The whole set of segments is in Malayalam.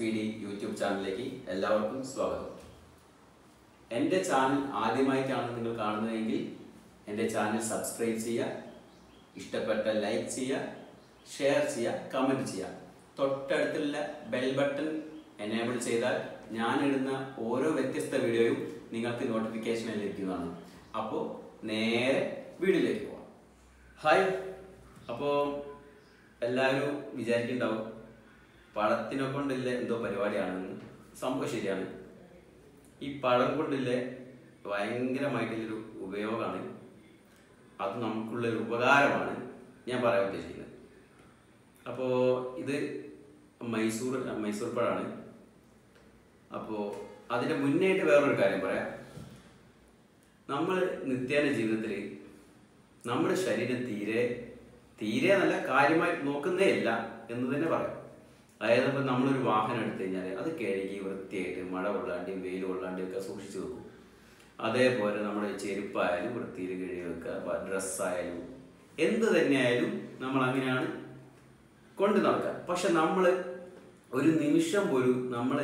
പി ഡി യൂട്യൂബ് ചാനലിലേക്ക് എല്ലാവർക്കും സ്വാഗതം എൻ്റെ ചാനൽ ആദ്യമായിട്ടാണ് നിങ്ങൾ കാണുന്നതെങ്കിൽ എൻ്റെ ചാനൽ സബ്സ്ക്രൈബ് ചെയ്യുക ഇഷ്ടപ്പെട്ട ലൈക്ക് ചെയ്യുക ഷെയർ ചെയ്യുക കമൻറ്റ് ചെയ്യുക തൊട്ടടുത്തുള്ള ബെൽ ബട്ടൺ എനേബിൾ ചെയ്താൽ ഞാനിടുന്ന ഓരോ വ്യത്യസ്ത വീഡിയോയും നിങ്ങൾക്ക് നോട്ടിഫിക്കേഷൻ ലഭിക്കുന്നതാണ് അപ്പോൾ നേരെ വീഡിയോയിലേക്ക് പോവാം ഹായ് അപ്പോൾ എല്ലാവരും വിചാരിക്കുന്നുണ്ടാവും പഴത്തിനെ കൊണ്ടില്ല എന്തോ പരിപാടിയാണെന്ന് സംഭവം ശരിയാണ് ഈ പഴം കൊണ്ടില്ല ഭയങ്കരമായിട്ടുള്ളൊരു ഉപയോഗമാണ് അത് നമുക്കുള്ളൊരു ഉപകാരമാണ് ഞാൻ പറയാൻ ഉദ്ദേശിക്കുന്നത് അപ്പോൾ ഇത് മൈസൂർ മൈസൂർ പഴമാണ് അപ്പോൾ അതിൻ്റെ മുന്നേയായിട്ട് വേറൊരു കാര്യം പറയാം നമ്മൾ നിത്യേന ജീവിതത്തിൽ നമ്മുടെ ശരീരം തീരെ തീരെ നല്ല കാര്യമായി നോക്കുന്നേ ഇല്ല എന്ന് തന്നെ പറയാം അതായത് ഇപ്പം നമ്മളൊരു വാഹനം എടുത്തു കഴിഞ്ഞാൽ അത് കഴുകി വൃത്തിയായിട്ട് മഴ കൊള്ളാണ്ടിയും വെയിൽ കൊള്ളാണ്ടിയും ഒക്കെ സൂക്ഷിച്ചു വെക്കും അതേപോലെ നമ്മുടെ ചെരുപ്പായാലും വൃത്തിയിൽ കഴുകി വെക്കുക ഡ്രസ്സായാലും എന്ത് തന്നെയായാലും നമ്മൾ അങ്ങനെയാണ് കൊണ്ട് നടക്കുക പക്ഷെ നമ്മൾ ഒരു നിമിഷം പോലും നമ്മൾ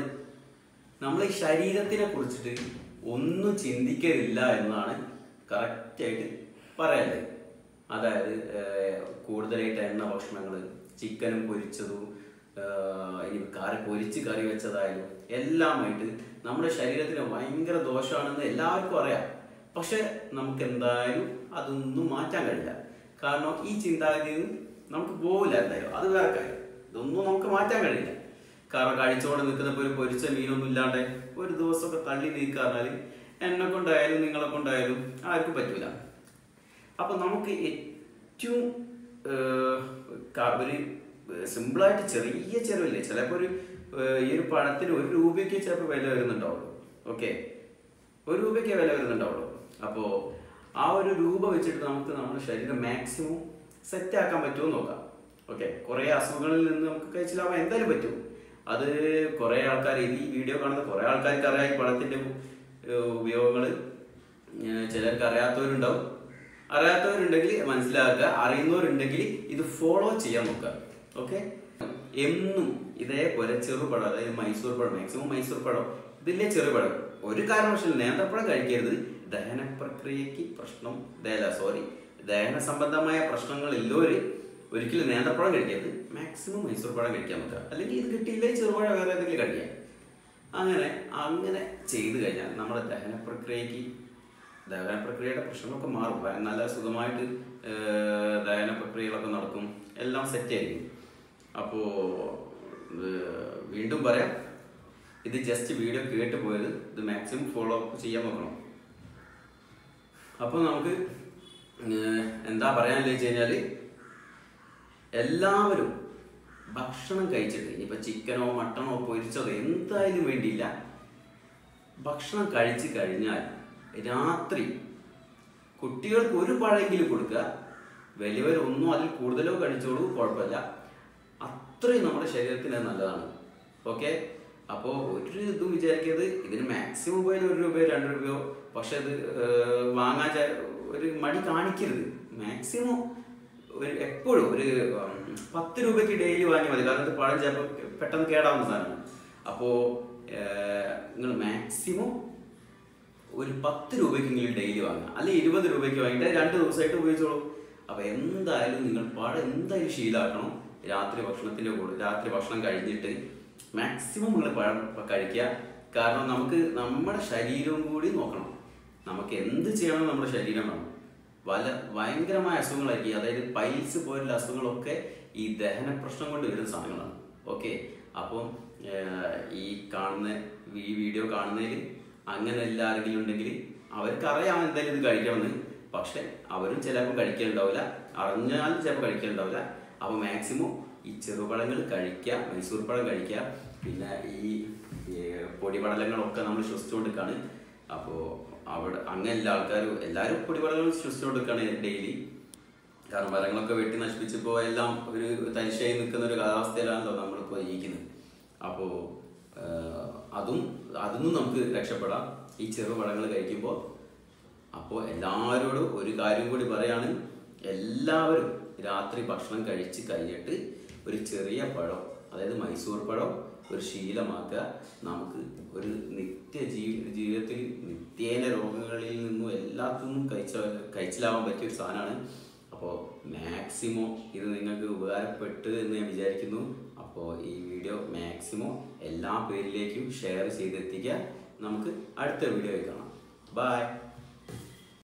നമ്മൾ ഈ ശരീരത്തിനെ കുറിച്ചിട്ട് ഒന്നും ചിന്തിക്കലില്ല എന്നാണ് കറക്റ്റായിട്ട് പറയാനുള്ളത് അതായത് ഏർ, കൂടുതലായിട്ട് എണ്ണ ഭക്ഷണങ്ങൾ ചിക്കനും പൊരിച്ചതും ഏർ, ഇനി കറി പൊരിച്ച് കറി വെച്ചതായാലും എല്ലാമായിട്ട് നമ്മുടെ ശരീരത്തിന് ഭയങ്കര ദോഷമാണെന്ന് എല്ലാവർക്കും അറിയാം പക്ഷെ നമുക്ക് എന്തായാലും അതൊന്നും മാറ്റാൻ കഴിയില്ല കാരണം ഈ ചിന്താഗതിയിൽ നിന്ന് നമുക്ക് പോവില്ല എന്തായാലും അത് വേറെ കാര്യം ഇതൊന്നും നമുക്ക് മാറ്റാൻ കഴിയില്ല കാരണം കഴിച്ചോടെ നിൽക്കുന്നപ്പോൾ ഒരു പൊരിച്ച മീനൊന്നും ഇല്ലാണ്ട് ഒരു ദിവസമൊക്കെ തള്ളി നീക്കാറിഞ്ഞാൽ എന്നെ കൊണ്ടായാലും നിങ്ങളെ കൊണ്ടായാലും ആർക്കും പറ്റൂല അപ്പൊ നമുക്ക് ഏറ്റവും ഏർ, ക- ഒരു സിമ്പിളായിട്ട് ചെറിയ ചെലവില്ലേ ചിലപ്പോൾ ഒരു ഏർ, ഈ ഒരു പഴത്തിന് ഒരു രൂപയ്ക്ക് ചിലപ്പോൾ വില വരുന്നുണ്ടാവുള്ളൂ ഓക്കെ ഒരു രൂപയ്ക്ക് വില വരുന്നുണ്ടാവുള്ളൂ അപ്പോൾ ആ ഒരു രൂപ വെച്ചിട്ട് നമുക്ക് നമ്മുടെ ശരീരം മാക്സിമം സെറ്റ് ആക്കാൻ പറ്റുമോ എന്ന് നോക്കാം ഓക്കെ കുറേ അസുഖങ്ങളിൽ നിന്ന് നമുക്ക് കഴിച്ചിലാവാൻ എന്തായാലും പറ്റും അത് കുറേ ആൾക്കാർ ഈ വീഡിയോ കാണുന്ന കുറേ ആൾക്കാർക്ക് അറിയാം ഈ പഴത്തിൻ്റെ ഉപയോഗങ്ങൾ ചിലർക്ക് അറിയാത്തവരുണ്ടാവും അറിയാത്തവരുണ്ടെങ്കിൽ മനസ്സിലാക്കുക അറിയുന്നവരുണ്ടെങ്കിൽ ഇത് ഫോളോ ചെയ്യാൻ നോക്കുക ഓക്കെ എന്നും ഇതേപോലെ ചെറുപഴം അതായത് മൈസൂർ പഴം മാക്സിമം മൈസൂർ പഴം ഇതിലെ ചെറുപഴം ഒരു കാരണവശാലും നേന്ത്രപ്പഴം കഴിക്കരുത് ദഹന പ്രക്രിയക്ക് പ്രശ്നം ദഹന സോറി ദഹന സംബന്ധമായ പ്രശ്നങ്ങൾ ഇല്ലവര് ഒരിക്കലും നേന്ത്രപ്പഴം കഴിക്കരുത് മാക്സിമം മൈസൂർ പഴം കഴിക്കാൻ നോക്കുക അല്ലെങ്കിൽ ഇത് കിട്ടിയില്ലെങ്കിൽ ചെറുപഴം വേറെ ഏതെങ്കിലും കഴിക്കാം അങ്ങനെ അങ്ങനെ ചെയ്തു കഴിഞ്ഞാൽ നമ്മുടെ ദഹന പ്രക്രിയക്ക് ദഹന പ്രക്രിയയുടെ പ്രശ്നങ്ങളൊക്കെ മാറും ഭയ- നല്ല സുഖമായിട്ട് ഏർ, ദഹന പ്രക്രിയകളൊക്കെ നടക്കും എല്ലാം സെറ്റ് ആയിരിക്കും അപ്പോൾ വീണ്ടും പറയാം ഇത് ജസ്റ്റ് വീഡിയോ കേട്ട് പോയത് ഇത് മാക്സിമം ഫോളോ അപ്പ് ചെയ്യാൻ നോക്കണം അപ്പോൾ നമുക്ക് ഏർ, എന്താ പറയാനുള്ള വെച്ച് കഴിഞ്ഞാൽ എല്ലാവരും ഭക്ഷണം കഴിച്ചിട്ട് ഇനിയിപ്പോൾ ചിക്കനോ മട്ടണോ പൊരിച്ചതോ എന്തായാലും വേണ്ടിയില്ല ഭക്ഷണം കഴിച്ചു കഴിഞ്ഞാൽ രാത്രി കുട്ടികൾക്ക് ഒരു പഴമെങ്കിലും കൊടുക്കുക വലിയവരൊന്നും അതിൽ കൂടുതലോ കഴിച്ചോളൂ കുഴപ്പമില്ല അത്രയും നമ്മുടെ ശരീരത്തിന് അത് നല്ലതാണ് ഓക്കെ അപ്പോൾ ഒരു ഇതും വിചാരിക്കരുത് ഇതിന് മാക്സിമം പോയാൽ ഒരു രൂപയോ രണ്ട് രൂപയോ പക്ഷെ അത് ഏർ, വാങ്ങാൻ ചെ- ഒരു മടി കാണിക്കരുത് മാക്സിമം ഒരു എപ്പോഴും ഒരു ഉം, പത്ത് രൂപയ്ക്ക് ഡെയിലി വാങ്ങിയാൽ മതി കാരണം ഇത് പഴം ചിലപ്പോൾ പെട്ടെന്ന് കേടാവുന്ന സാധനമാണ് അപ്പോൾ നിങ്ങൾ മാക്സിമം ഒരു പത്ത് രൂപയ്ക്കെങ്കിലും ഡെയിലി വാങ്ങുക അല്ലെങ്കിൽ ഇരുപത് രൂപയ്ക്ക് വാങ്ങിയിട്ട് രണ്ട് ദിവസമായിട്ട് ഉപയോഗിച്ചോളൂ അപ്പോൾ എന്തായാലും നിങ്ങൾ പഴം എന്തായാലും ശീലമാക്കണം രാത്രി ഭക്ഷണത്തിൻ്റെ കൂടെ രാത്രി ഭക്ഷണം കഴിഞ്ഞിട്ട് മാക്സിമം നിങ്ങൾ പഴം കഴിക്കുക കാരണം നമുക്ക് നമ്മുടെ ശരീരവും കൂടി നോക്കണം നമുക്ക് എന്ത് ചെയ്യണം നമ്മുടെ ശരീരം വേണം വല ഭയങ്കരമായ അസുഖങ്ങളായിരിക്കും അതായത് പൈൽസ് പോലുള്ള അസുഖങ്ങളൊക്കെ ഈ ദഹന പ്രശ്നം കൊണ്ട് വരുന്ന സാധനങ്ങളാണ് ഓക്കെ അപ്പം ഏർ, ഈ കാണുന്ന ഈ വീഡിയോ കാണുന്നതിൽ അങ്ങനെ എല്ലാവരെങ്കിലും ഉണ്ടെങ്കിൽ അവർക്ക് അറിയാം എന്തായാലും ഇത് കഴിക്കണമെന്ന് പക്ഷെ അവരും ചിലപ്പോൾ കഴിക്കലുണ്ടാവില്ല അറിഞ്ഞാലും ചിലപ്പോൾ കഴിക്കലുണ്ടാവില്ല അപ്പോൾ മാക്സിമം ഈ ചെറുപഴങ്ങൾ കഴിക്കുക മൈസൂർ പഴം കഴിക്കുക പിന്നെ ഈ ഈ പൊടിപടലങ്ങളൊക്കെ നമ്മൾ ശ്വസിച്ചുകൊണ്ടിരിക്കുകയാണ് അപ്പോൾ അവിടെ അങ്ങനെ എല്ലാ ആൾക്കാരും എല്ലാവരും പൊടിപടലങ്ങൾ ശ്വസിച്ചുകൊണ്ടിരിക്കുകയാണ് ഡെയിലി കാരണം മരങ്ങളൊക്കെ വെട്ടി നശിപ്പിച്ചപ്പോൾ എല്ലാം ഒരു തരിശായി നിൽക്കുന്ന ഒരു കാലാവസ്ഥയിലാണല്ലോ നമ്മളിപ്പോൾ ജീവിക്കുന്നത് അപ്പോൾ അതും അതിന്നും നമുക്ക് രക്ഷപ്പെടാം ഈ ചെറുപഴങ്ങൾ കഴിക്കുമ്പോൾ അപ്പോൾ എല്ലാവരോടും ഒരു കാര്യം കൂടി പറയാണ് എല്ലാവരും രാത്രി ഭക്ഷണം കഴിച്ച് കഴിഞ്ഞിട്ട് ഒരു ചെറിയ പഴം അതായത് മൈസൂർ പഴം ഒരു ശീലമാക്കുക നമുക്ക് ഒരു നിത്യ ജീവി ജീവിതത്തിൽ നിത്യേന രോഗങ്ങളിൽ നിന്നും എല്ലാത്തിൽ നിന്നും കഴിച്ച കഴിച്ചിലാവാൻ പറ്റിയ ഒരു സാധനമാണ് അപ്പോൾ മാക്സിമം ഇത് നിങ്ങൾക്ക് ഉപകാരപ്പെട്ടു എന്ന് ഞാൻ വിചാരിക്കുന്നു അപ്പോൾ ഈ വീഡിയോ മാക്സിമം എല്ലാ പേരിലേക്കും ഷെയർ ചെയ്തെത്തിക്കുക നമുക്ക് അടുത്ത വീഡിയോ കാണാം ബൈ